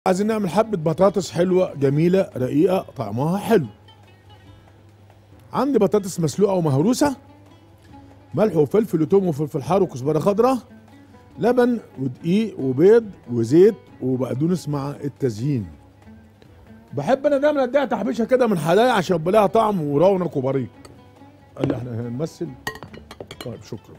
عايزين نعمل حبة بطاطس حلوة جميلة رقيقة طعمها حلو عندي بطاطس مسلوقة ومهروسة ملح وفلفل وتوم وفلفل حار وكزبرة خضراء لبن ودقيق وبيض وزيت وبقدونس مع التزيين بحب انا دايما اديها تحبيشه كده من حلايا عشان يبقى لها طعم ورونق وبريق قال لي احنا هنمثل طيب شكرا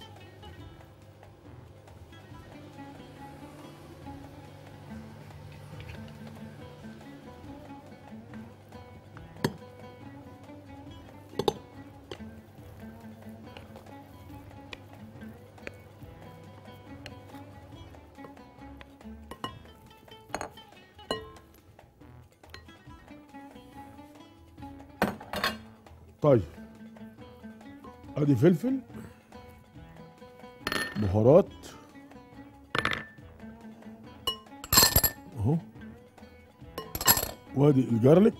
طيب ادي فلفل بهارات اهو وادي الجارليك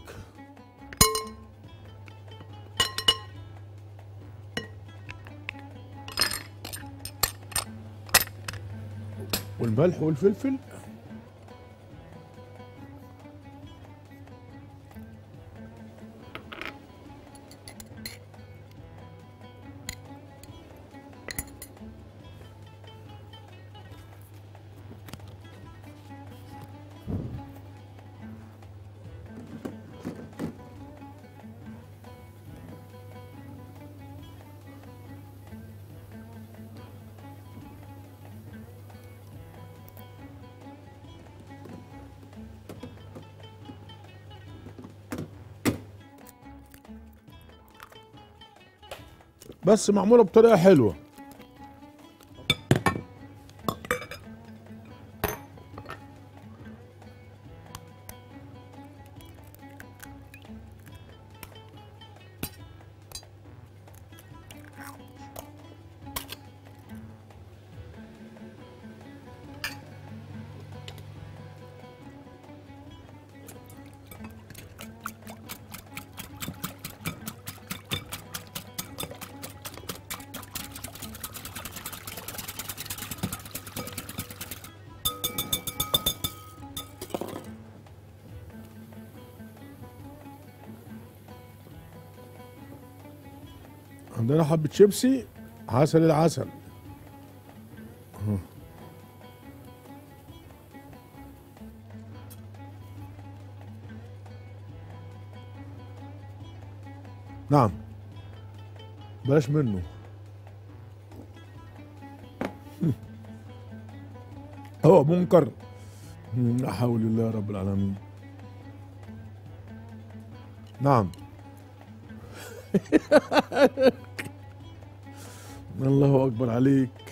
والملح والفلفل بس معموله بطريقه حلوه عندنا حبة شيبسي عسل العسل أهو. نعم بلاش منه هو منكر لا حول الله يا رب العالمين نعم الله اكبر عليك